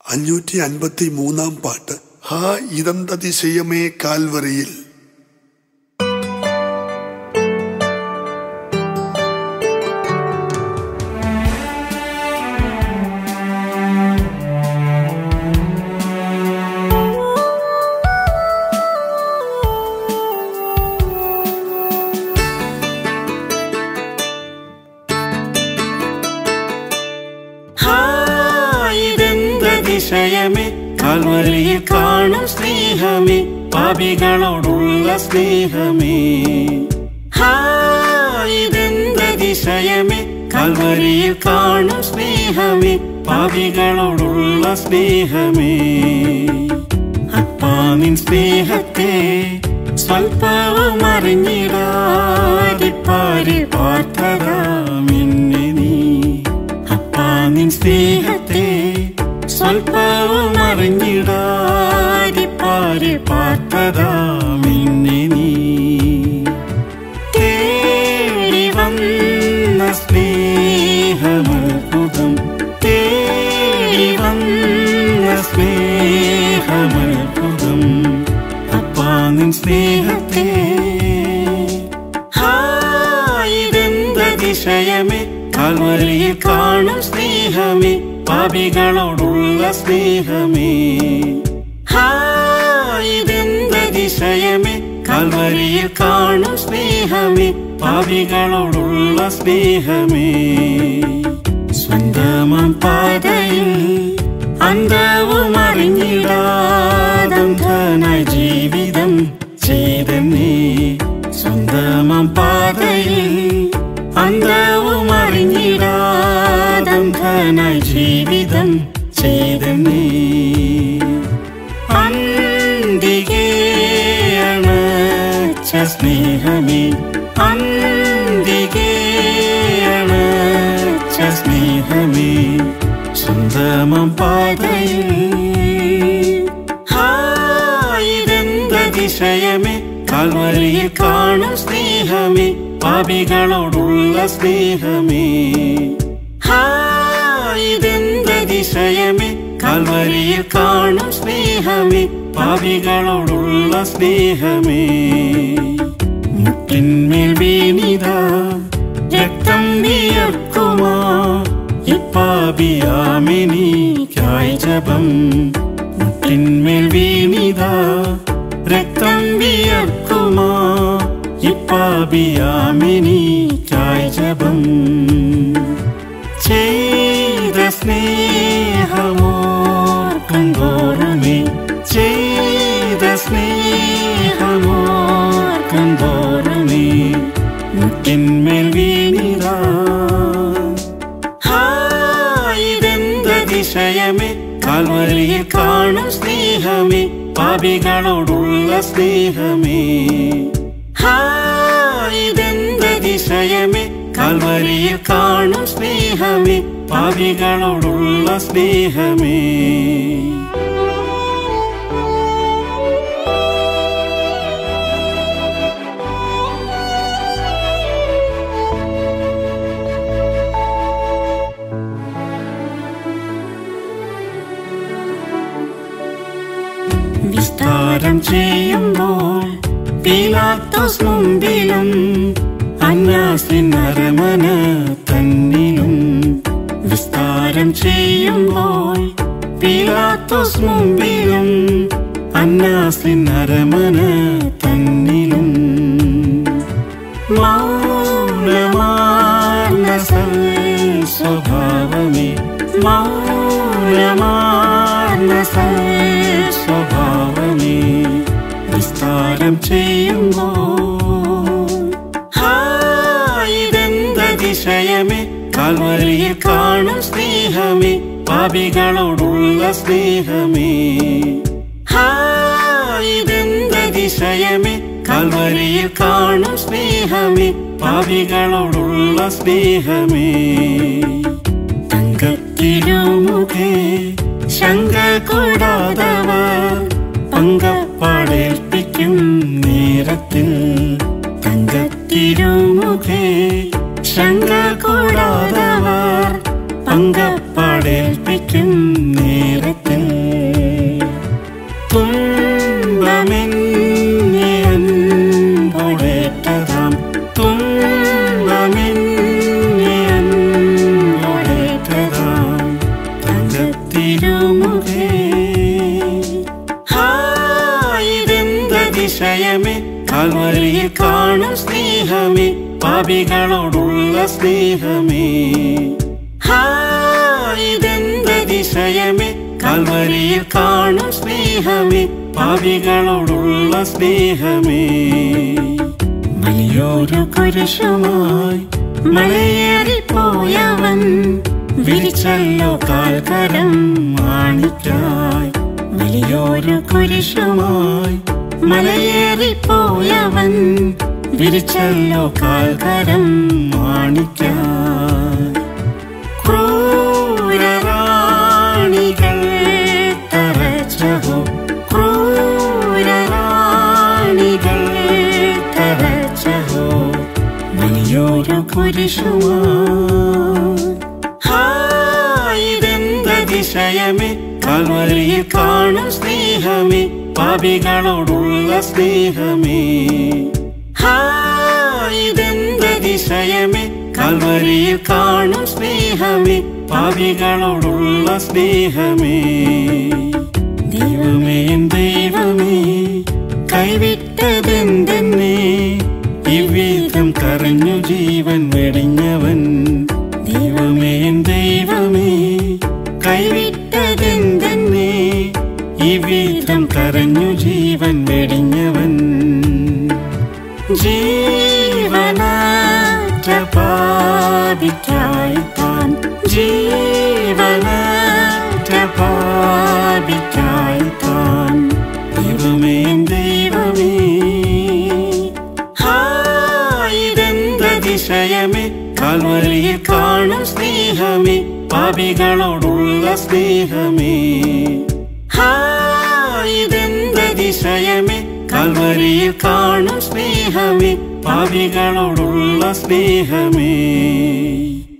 അഞ്ഞൂറ്റി അൻപത്തി മൂന്നാം പാട്ട് ഹാ ഇതന്തതിശയമേ കാൽവറിയിൽ ഹായിതെന്തതിശയമേ കാൽവരിയിൽ കാണും സ്നേഹമേ പാപികളോടുള്ള സ്നേഹമേ ഹായിതെന്തതിശയമേ കാൽവരിയിൽ കാണും സ്നേഹമേ പാപികളോടുള്ള സ്നേഹമേ അപ്പാ നിൻ സ്നേഹത്തെ സ്വൽപ്പവും അറിഞ്ഞിടാതിപ്പാരി പാർത്തതാമിന്നെ നീ അപ്പാ നിൻ സ്നേഹത്തെ സ്വൽപ്പവും അറിഞ്ഞിടാതിപ്പാരി പാർത്തതാമിന്നെ നീ തേടി വന്ന സ്നേഹമത്ഭുതം തേടി വന്ന സ്നേഹമത്ഭുതം അപ്പാ നിൻ സ്നേഹത്തെ ഹായിതെന്തതിശയമേ കാൽവരിയിൽ കാണും സ്നേഹമേ പാപികളോടുള്ള സ്നേഹമേ ഹായിതെന്തതിശയമേ കാൽവരിയിൽ കാണും സ്നേഹമേ പാപികളോടുള്ള സ്നേഹമേ സ്വന്തമാം പാതയിൽ അന്തവും അറിഞ്ഞിടാതന്ധനായി ജീവിതം ചെയ്തെന്നേ സ്വന്തമാം പാതയിൽ അന്തവും അറിഞ്ഞിടാതന്ധനായി ജീവിതം ചെയ്തെന്നേ അന്തികേ അണച്ച സ്നേഹമേ അന്തികേ അണച്ച സ്നേഹമേ സ്വന്തമം പാതയിൽ ഹായിതെന്തതിശയമേ കാൽവരിയിൽ കാണും സ്നേഹമേ പാപികളോടുള്ള സ്നേഹമേ ഹായിതെന്തതിശയമേ കാൽവരിയിൽ കാണും സ്നേഹമേ പാപികളോടുള്ള സ്നേഹമേ മുട്ടിന്മേൽ വീണിതാ രക്തം വിയർക്കുമാ ഇപ്പാപിയാമിനിക്കായി ജപം മുട്ടിന്മേൽ വീണിതാ രക്തം വിയർക്കുമാ ഇപ്പാപിയാമിനിക്കായി ജപം ചെയ്ത സ്നേഹമോർക്കുന്തോറുമേ ചെയ്ത സ്നേഹമോർക്കുന്തോറുമേ മുട്ടിന്മേൽ വീണിതാ ഹായിതെന്തതിശയമേ കാൽവരിയിൽ കാണും സ്നേഹമേ പാപികളോടുള്ള സ്നേഹമേ ഹായിതെന്തതിശയമേ കാൽവരിയിൽ കാണും സ്നേഹമേ പാപികളോടുള്ള സ്നേഹമേ വിസ്താരം ചെയ്യുമ്പോൾ പീലാത്തോസ് മുമ്പിലും അന്നാസിൻ അരമന തന്നിലും വിസ്താരം ചെയ്യുമ്പോൾ പീലാത്തോസ് മുമ്പിലും അന്നാസിൻ അരമന തന്നിലും മൗനമാർന്ന സൽ സ്വഭാവമേ മൗനമാർന്ന സൽ സ്വഭാവമേ വിസ്താരം ചെയ്യുമ്പോൾ ഹായിതെന്തതിശയമേ കാൽവരിയിൽ കാണും സ്നേഹമേ പാപികളോടുള്ള സ്നേഹമേ ഹായിതെന്തതിശയമേ കാൽവരിയിൽ കാണും സ്നേഹമേ പാപികളോടുള്ള സ്നേഹമേ തങ്കത്തിരുമുഖേ ശങ്ക കൂടാതവർ പങ്കപ്പാടേൽപ്പിക്കും നേരത്തിൽ തങ്കത്തിരുമുഖേ ശങ്ക കൂടാതവർ പങ്കപ്പാടേൽപ്പിക്കും നേരത്തിൽ തിരുമുഖേ ഹായിതെന്തതിശയമേ കാൽവരിയിൽ കാണും സ്നേഹമേ പാപികളോടുള്ള സ്നേഹമേ ഹായിതെന്തതിശയമേ കാൽവരിയിൽ കാണും സ്നേഹമേ പാപികളോടുള്ള സ്നേഹമേ വലിയൊരു കുരിശുമായി മലയേറിപ്പോയവൻ വിരിച്ചല്ലോ കാൽക്കരം മാണിക്കായി വലിയൊരു കുരിശുമായി മലയേറിപ്പോയവൻ വിരിച്ചല്ലോ കാൽക്കരം മാണിക്കായി ക്രൂരറാണികൾ തറച്ചഹോ ക്രൂരറാണികൾ തറച്ചഹോ വലിയൊരു കുരിശുമായിതെന്തതിശയമേ കാൽവരിയിൽ കാണും സ്നേഹമേ പാപികളോടുള്ള സ്നേഹമേ ഹായിതെന്തതിശയമേ കാൽവരിയിൽ കാണും സ്നേഹമേ പാപികളോടുള്ള സ്നേഹമേ ദൈവമേ എൻ ദൈവമേ കൈവിട്ടതെന്തെന്നേ ഇவ்விധം കരഞ്ഞു ജീവൻ വെടിഞ്ഞവൻ ദൈവമേ എൻ ദൈവമേ കൈവിട്ടതെന്തെന്നേ ഇவ்விധം കരഞ്ഞു ജീവൻ വെടിഞ്ഞവൻ ജീവനാറ്റ പാപിക്കായി താൻ ജീവനാറ്റ പാപിക്കായി താൻ ദൈവമേ ദൈവമേ ഹായിതെന്തതിശയമേ കാൽവരിയിൽ കാണും സ്നേഹമേ പാപികളോടുള്ള സ്നേഹമേ ഹായിതെന്തതിശയമേ കാൽവരിയിൽ കാണും സ്നേഹമേ പാപികളോടുള്ള സ്നേഹമേ